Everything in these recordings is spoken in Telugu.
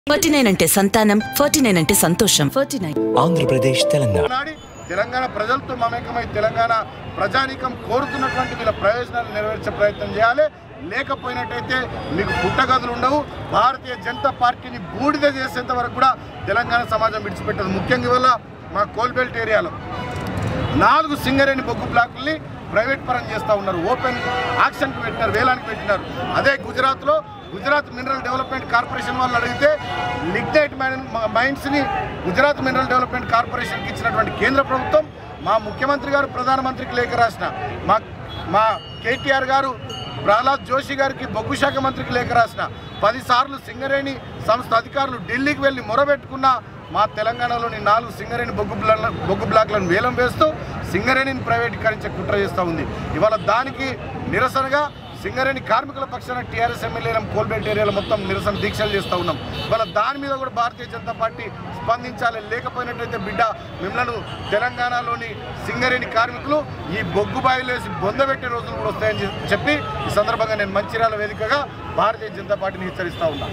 ఫార్టీ నైన్ అంటే సంతానం ఫార్టీ నైన్ అంటే సంతోషం ఫార్టీ నైన్ ఆంధ్రప్రదేశ్ తెలంగాణ నాడి తెలంగాణ ప్రజలతో మమేకమై తెలంగాణ ప్రజానీకం కోరుతున్నటువంటి వీళ్ళ ప్రయోజనాలు నెరవేర్చే ప్రయత్నం చేయాలి లేకపోయినట్టయితే మీకు పుట్టగదులు ఉండవు భారతీయ జనతా పార్టీని బూడిద చేసేంత వరకు కూడా తెలంగాణ సమాజం విడిచిపెట్టదు ముఖ్యంగా ఇవాళ మా కోల్బెల్ట్ ఏరియాలో నాలుగు సింగరేణి బొగ్గు బ్లాకుల్ని ప్రైవేట్ పరం చేస్తూ ఉన్నారు ఓపెన్ ఆక్షన్కి పెట్టినారు వేలానికి పెట్టినారు అదే గుజరాత్లో గుజరాత్ మినరల్ డెవలప్మెంట్ కార్పొరేషన్ వాళ్ళు అడిగితే లిగ్నైట్ మైన్ మైన్స్ని గుజరాత్ మినరల్ డెవలప్మెంట్ కార్పొరేషన్కి ఇచ్చినటువంటి కేంద్ర ప్రభుత్వం మా ముఖ్యమంత్రి గారు ప్రధానమంత్రికి లేఖ రాసిన మా మా కేటీఆర్ గారు ప్రహ్లాద్ జోషి గారికి బొగ్గు శాఖ మంత్రికి లేఖ రాసిన పదిసార్లు సింగరేణి సంస్థ అధికారులు ఢిల్లీకి వెళ్ళి మొరబెట్టుకున్న మా తెలంగాణలోని నాలుగు సింగరేణి బొగ్గు బ్లా బొగ్గు బ్లాక్లను వేలం వేస్తూ సింగరేణిని ప్రైవేటీకరించే కుట్ర చేస్తూ ఉంది ఇవాళ దానికి నిరసనగా సింగరేణి కార్మికుల పక్షాన టీఆర్ఎస్ ఎమ్మెల్యేలం కోల్బెల్ట్ ఏరియాలో మొత్తం నిరసన దీక్షలు చేస్తూ ఉన్నాం ఇవాళ దాని మీద కూడా భారతీయ జనతా పార్టీ స్పందించాలి లేకపోయినట్టయితే బిడ్డ మిమ్మల్ని తెలంగాణలోని సింగరేణి కార్మికులు ఈ బొగ్గు బావిలో వేసి బొందబెట్టే రోజులు కూడా వస్తాయని చెప్పి ఈ సందర్భంగా నేను మంచిర్యాల వేదికగా భారతీయ జనతా పార్టీని హెచ్చరిస్తా ఉన్నా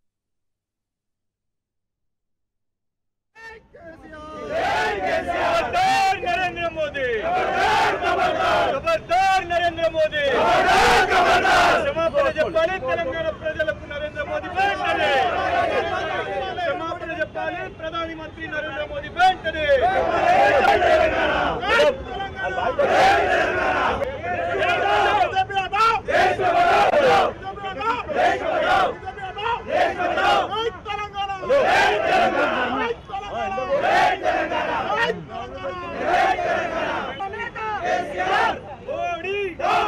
खबरदार नरेंद्र मोदी खबरदार नरेंद्र मोदी క్షమాపణ చెప్పాలి తెలంగాణ ప్రజలకు నరేంద్ర మోదీ వెంటనే క్షమాపణ చెప్పాలి ప్రధాని మంత్రి నరేంద్ర మోదీ వెంటనే మోడీ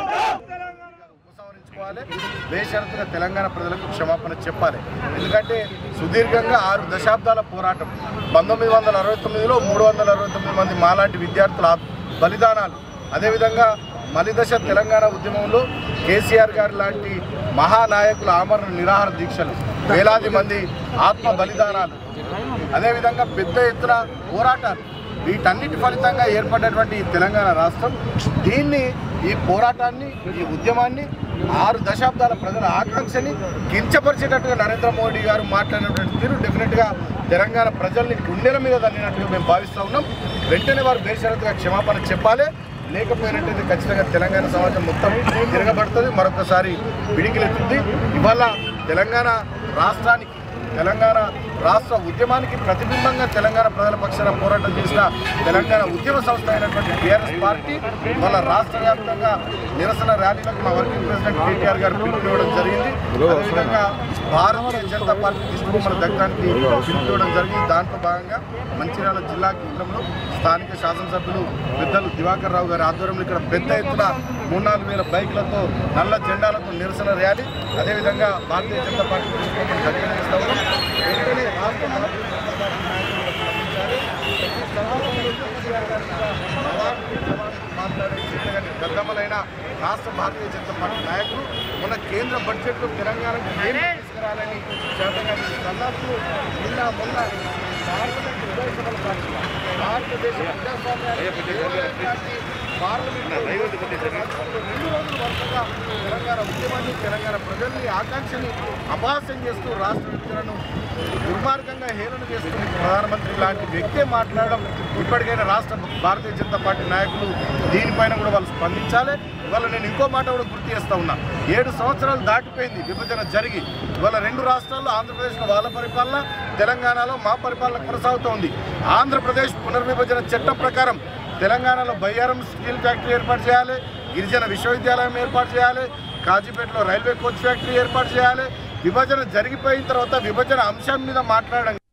ఉపసంహరించుకోవాలి బేషరతుగా తెలంగాణ ప్రజలకు క్షమాపణ చెప్పాలి ఎందుకంటే సుదీర్ఘంగా ఆరు దశాబ్దాల పోరాటం పంతొమ్మిది వందల అరవై తొమ్మిదిలో మూడు వందల అరవై తొమ్మిది మంది మాలాంటి విద్యార్థుల ఆత్- బలిదానాలు అదేవిధంగా మలిదశ తెలంగాణ ఉద్యమంలో కేసీఆర్ గారి లాంటి మహానాయకుల ఆమరణ నిరాహార దీక్షలు వేలాది మంది ఆత్మ బలిదానాలు అదేవిధంగా పెద్ద ఎత్తున పోరాటాలు వీటన్నిటి ఫలితంగా ఏర్పడినటువంటి ఈ తెలంగాణ రాష్ట్రం దీన్ని ఈ పోరాటాన్ని ఈ ఉద్యమాన్ని ఆరు దశాబ్దాల ప్రజల ఆకాంక్షని కించపరిచేటట్టుగా నరేంద్ర మోడీ గారు మాట్లాడినటువంటి తీరు డెఫినెట్గా తెలంగాణ ప్రజల్ని గుండెల మీద తన్నినట్టుగా మేము భావిస్తూ ఉన్నాం వెంటనే వారు బేషరతుగా క్షమాపణ చెప్పాలి లేకపోయినట్టయితే ఖచ్చితంగా తెలంగాణ సమాజం మొత్తం తిరగబడుతుంది మరొకసారి పిడికిలెత్తుంది ఇవాళ తెలంగాణ రాష్ట్రానికి తెలంగాణ రాష్ట్ర ఉద్యమానికి ప్రతిబింబంగా తెలంగాణ ప్రజల పక్షాన పోరాటం చేసిన తెలంగాణ ఉద్యమ సంస్థ అయినటువంటి టీఆర్ఎస్ పార్టీ వాళ్ళ రాష్ట్ర వ్యాప్తంగా నిరసన ర్యాలీలకు మా వర్కింగ్ ప్రెసిడెంట్ కేటీఆర్ గారు పిలుపునివ్వడం జరిగింది అదేవిధంగా భారతీయ జనతా పార్టీ దిష్టిబొమ్మల దగ్గానికి పిలుపునివ్వడం జరిగింది దాంట్లో భాగంగా మంచిర్యాల జిల్లా కేంద్రంలో స్థానిక శాసనసభ్యులు పెద్దలు దివాకర్ రావు గారి ఆధ్వర్యంలో ఇక్కడ పెద్ద ఎత్తున మూడు నాలుగు వేల బైక్లతో నల్ల జెండాలతో నిరసన ర్యాలీ అదేవిధంగా భారతీయ జనతా పార్టీ దిష్టిబొమ్మలు దగ్గాన్ని ఇస్తా ఉన్నాం వెంటనే రాష్ట్ర భారతీయ జనతా పార్టీ నాయకులు స్పందించాలి. ప్రతి సభలో కేసీఆర్ గారి మీద జవాబు జవాబు మాట్లాడే చేతగాని దద్దమ్మలైన రాష్ట్ర భారతీయ జనతా పార్టీ నాయకులు మన కేంద్ర బడ్జెట్లో తెలంగాణకు ఏమి తీసుకురాలని చేతగాని సన్నాసులు నిన్న మొన్న పార్లమెంట్ ఉభయ సభల సాక్షి భారతదేశ ప్రజాస్వామ్యానికి పార్లమెంట్ రెండు రోజులు వరుసగా తెలంగాణ ఉద్యమాన్ని తెలంగాణ ప్రజల్ని ఆకాంక్షని అపహాస్యం చేస్తూ రాష్ట్ర వ్యక్తులను దుర్మార్గంగా హేళన చేస్తున్న ప్రధానమంత్రి లాంటి వ్యక్తే మాట్లాడడం ఇప్పటికైనా రాష్ట్ర భారతీయ జనతా పార్టీ నాయకులు దీనిపైన కూడా వాళ్ళు స్పందించాలి ఇవాళ నేను ఇంకో మాట కూడా గుర్తు చేస్తా ఉన్నా ఏడు సంవత్సరాలు దాటిపోయింది విభజన జరిగి ఇవాళ రెండు రాష్ట్రాల్లో ఆంధ్రప్రదేశ్లో వాళ్ళ పరిపాలన తెలంగాణలో మా పరిపాలన కొనసాగుతోంది ఆంధ్రప్రదేశ్ పునర్విభజన చట్టం ప్రకారం తెలంగాణలో బయ్యారం స్టీల్ ఫ్యాక్టరీ ఏర్పాటు చేయాలి గిరిజన విశ్వవిద్యాలయం ఏర్పాటు చేయాలి కాజీపేటలో రైల్వే కోచ్ ఫ్యాక్టరీ ఏర్పాటు చేయాలి విభజన జరిగిపోయిన తర్వాత విభజన అంశం మీద మాట్లాడడం